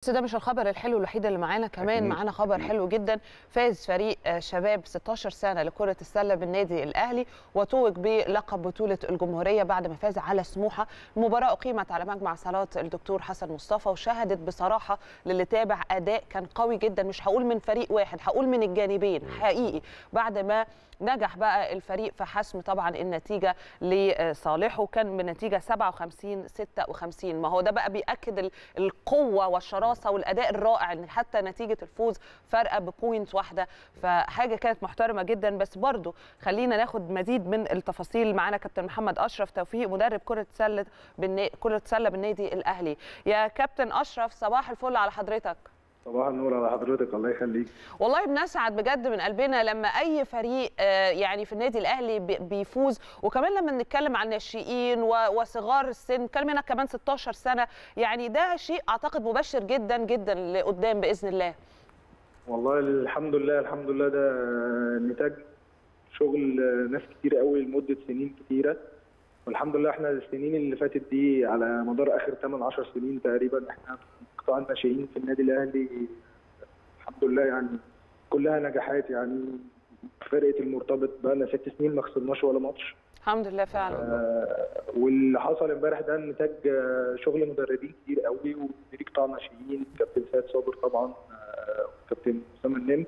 بس ده مش الخبر الحلو الوحيد اللي معانا كمان أكيد. معانا خبر حلو جدا فاز فريق آه، شباب 16 سنه لكره السله بالنادي الاهلي وتوج بلقب بطوله الجمهوريه بعد ما فاز على سموحه المباراه اقيمت على مجمع صالات الدكتور حسن مصطفى وشهدت بصراحه للي تابع اداء كان قوي جدا مش هقول من فريق واحد هقول من الجانبين حقيقي بعد ما نجح بقى الفريق في حسم طبعا النتيجه لصالحه كان بنتيجه 57 56 ما هو ده بقى بياكد ال- القوه والشراسه والاداء الرائع ان حتى نتيجه الفوز فارقه ببوينت واحده فحاجه كانت محترمه جدا بس برضو خلينا ناخد مزيد من التفاصيل معانا كابتن محمد اشرف توفيق مدرب كره سله بالنا... كره سله بالنادي الاهلي يا كابتن اشرف صباح الفل على حضرتك صباح النور على حضرتك الله يخليك والله بنسعد بجد من قلبنا لما اي فريق آه، يعني في النادي الاهلي بي- بيفوز وكمان لما بنتكلم عن الناشئين و- وصغار السن نتكلم هنا كمان 16 سنه يعني ده شيء اعتقد مبشر جدا جدا لقدام باذن الله والله الحمد لله الحمد لله ده نتاج شغل ناس كتير قوي لمده سنين كتيره والحمد لله احنا السنين اللي فاتت دي على مدار اخر 8 10 سنين تقريبا احنا في قطاع الناشئين في النادي الاهلي الحمد لله يعني كلها نجاحات يعني فرقه المرتبط بقى لنا ست سنين ما خسرناش ولا ماتش الحمد لله فعلا آه، واللي حصل امبارح ده نتاج آه، شغل مدربين كتير قوي ومدير قطاع ناشئين كابتن سيد صابر طبعا آه، وكابتن اسامه النمر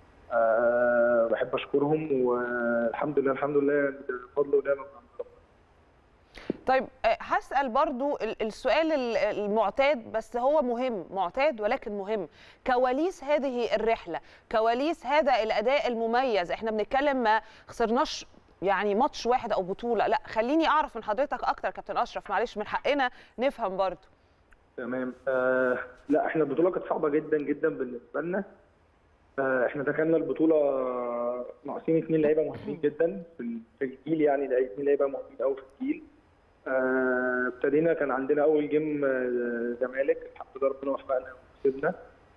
آه، بحب اشكرهم والحمد لله الحمد لله يعني ده فضل ونعمه من عند ربنا طيب آه، هسأل برضو ال- السؤال ال- المعتاد بس هو مهم معتاد ولكن مهم كواليس هذه الرحلة كواليس هذا الأداء المميز احنا بنتكلم ما خسرناش يعني ماتش واحد أو بطولة لا خليني أعرف من حضرتك أكتر كابتن أشرف معلش من حقنا نفهم برضو تمام آه لا احنا البطوله كانت صعبه جدا جدا بالنسبه لنا آه احنا دخلنا البطوله ناقصين اثنين لعيبه مهمين جدا في ال- في الجيل يعني اثنين لعيبه مهمين قوي في الجيل آه، ابتدينا كان عندنا اول جيم آه، زمالك الحمد لله ربنا وفقنا وكسبنا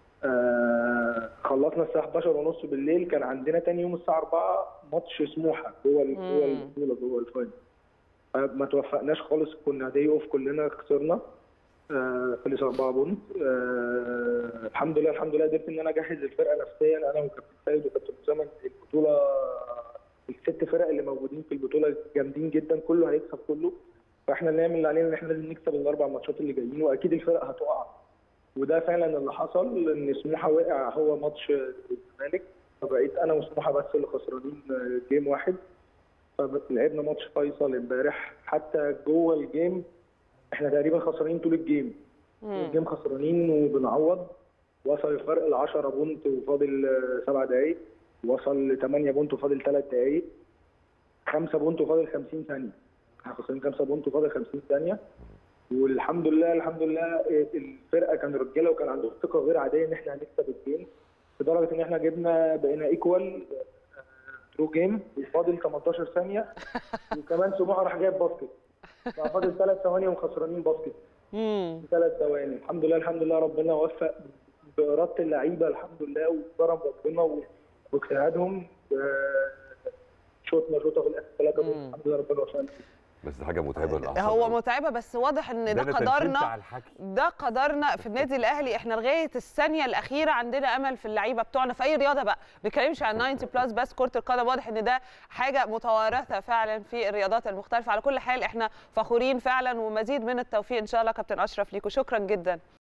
آه، خلصنا الساعه 11 ونص بالليل كان عندنا تاني يوم الساعه 4 ماتش سموحه جوه ال- جوه مم. البطوله جوه الفاينل ما توفقناش خالص كنا داي اوف كلنا خسرنا آه، خلص 4 بونت آه، الحمد لله الحمد لله قدرت ان انا اجهز الفرقه نفسيا انا وكابتن سيد وكابتن اسامه البطوله الست فرق اللي موجودين في البطوله جامدين جدا كله هيكسب كله فاحنا نعمل اللي علينا ان احنا لازم نكسب الاربع ماتشات اللي جايين واكيد الفرق هتقع وده فعلا اللي حصل ان سموحه وقع هو ماتش الزمالك فبقيت انا وسموحه بس اللي خسرانين جيم واحد فلعبنا ماتش فيصل امبارح حتى جوه الجيم احنا تقريبا خسرانين طول الجيم مم. الجيم خسرانين وبنعوض وصل الفرق ل 10 بونت وفاضل آه، سبع دقايق وصل ل 8 بونت وفاضل ثلاث دقايق 5 بونت وفاضل 50 ثانيه احنا خسرانين 5 بونت وفاضل 50 ثانيه والحمد لله الحمد لله آه، الفرقه كان رجاله وكان عندهم ثقه غير عاديه ان احنا هنكسب الجيم لدرجه ان احنا جبنا بقينا ايكوال ترو جيم وفاضل 18 ثانيه وكمان سموحه راح جايب باسكت بقى فاضل ثلاث ثواني وخسرانين باسكت مم. ثلاث ثواني الحمد لله الحمد لله ربنا وفق بإرادة اللعيبة الحمد لله وكرم ربنا و- واجتهادهم آه، شوطنا شوطة في الآخر ثلاثة مم. الحمد لله ربنا وفقنا بس دي حاجه متعبه للاعصاب هو أوي. متعبة بس واضح إن ده أنا تنشنت قدرنا على الحكي ده قدرنا في النادي الاهلي احنا لغايه الثانيه الاخيره عندنا امل في اللعيبه بتوعنا في اي رياضه بقى ما بنتكلمش عن 90 بلس بس كره القدم واضح ان ده حاجه متوارثه فعلا في الرياضات المختلفه على كل حال احنا فخورين فعلا ومزيد من التوفيق ان شاء الله كابتن اشرف ليكوا شكرا جدا